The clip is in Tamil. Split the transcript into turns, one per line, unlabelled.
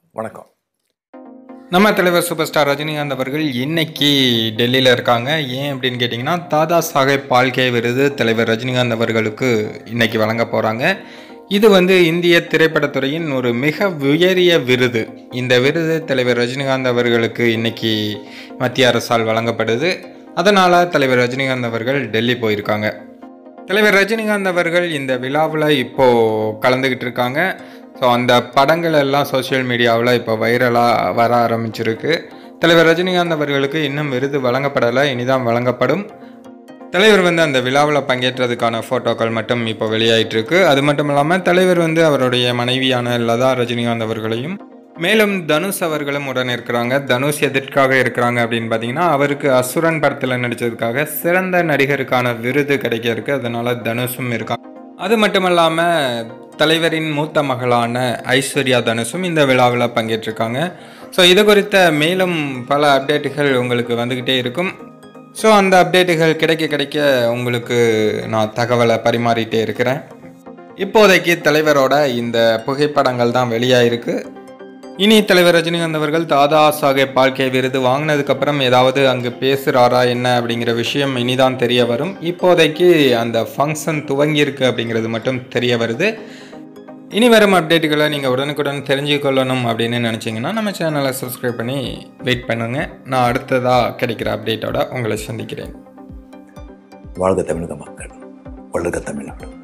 வணக்கம்
நம்ம தலைவர் சூப்பர் ஸ்டார் ரஜினிகாந்த் அவர்கள் இன்னைக்கு டெல்லியில் இருக்காங்க ஏன் அப்படின்னு கேட்டிங்கன்னா தாதா சாஹேப் பால்கே விருது தலைவர் ரஜினிகாந்த் அவர்களுக்கு இன்னைக்கு வழங்க போகிறாங்க இது வந்து இந்திய திரைப்படத்துறையின் ஒரு மிக உயரிய விருது இந்த விருது தலைவர் ரஜினிகாந்த் அவர்களுக்கு இன்னைக்கு மத்திய அரசால் வழங்கப்படுது அதனால் தலைவர் ரஜினிகாந்த் அவர்கள் டெல்லி போயிருக்காங்க தலைவர் ரஜினிகாந்த் அவர்கள் இந்த விழாவில் இப்போது கலந்துக்கிட்டு இருக்காங்க ஸோ அந்த படங்கள் எல்லாம் சோஷியல் மீடியாவில் இப்போ வைரலாக வர ஆரம்பிச்சிருக்கு தலைவர் ரஜினிகாந்த் அவர்களுக்கு இன்னும் விருது வழங்கப்படலை இனிதான் வழங்கப்படும் தலைவர் வந்து அந்த விழாவில் பங்கேற்றதுக்கான ஃபோட்டோக்கள் மட்டும் இப்போ வெளியாயிட்டிருக்கு அது மட்டும் இல்லாமல் தலைவர் வந்து அவருடைய மனைவியான லதா ரஜினிகாந்த் அவர்களையும் மேலும் தனுஷ் அவர்களும் உடன் இருக்கிறாங்க தனுஷ் எதற்காக இருக்கிறாங்க அப்படின்னு பார்த்தீங்கன்னா அவருக்கு அசுரன் படத்தில் நடித்ததுக்காக சிறந்த நடிகருக்கான விருது கிடைக்க இருக்கு அதனால தனுஷும் இருக்காங்க அது மட்டும் இல்லாமல் தலைவரின் மூத்த மகளான ஐஸ்வர்யா தனுஷும் இந்த விழாவில் பங்கேற்றிருக்காங்க ஸோ இது குறித்த மேலும் பல அப்டேட்டுகள் உங்களுக்கு வந்துக்கிட்டே இருக்கும் ஸோ அந்த அப்டேட்டுகள் கிடைக்க கிடைக்க உங்களுக்கு நான் தகவலை பரிமாறிட்டே இருக்கிறேன் இப்போதைக்கு தலைவரோட இந்த புகைப்படங்கள் தான் வெளியாயிருக்கு இனி தலைவர் ரஜினிகாந்த் அவர்கள் தாதா சாஹேப் பால்கே விருது வாங்கினதுக்கப்புறம் ஏதாவது அங்கு பேசுகிறாரா என்ன அப்படிங்கிற விஷயம் இனிதான் தெரிய வரும் இப்போதைக்கு அந்த ஃபங்க்ஷன் துவங்கியிருக்கு அப்படிங்கிறது மட்டும் தெரிய வருது இனி வரும் அப்டேட்டுகளை நீங்கள் உடனுக்குடன் தெரிஞ்சுக்கொள்ளணும் அப்படின்னு நினச்சிங்கன்னா நம்ம சேனலை சப்ஸ்கிரைப் பண்ணி வெயிட் பண்ணுங்கள் நான் அடுத்ததாக கிடைக்கிற அப்டேட்டோட உங்களை சந்திக்கிறேன்
வாழ்க தமிழக மக்கள் வளர்க தமிழ்நாடு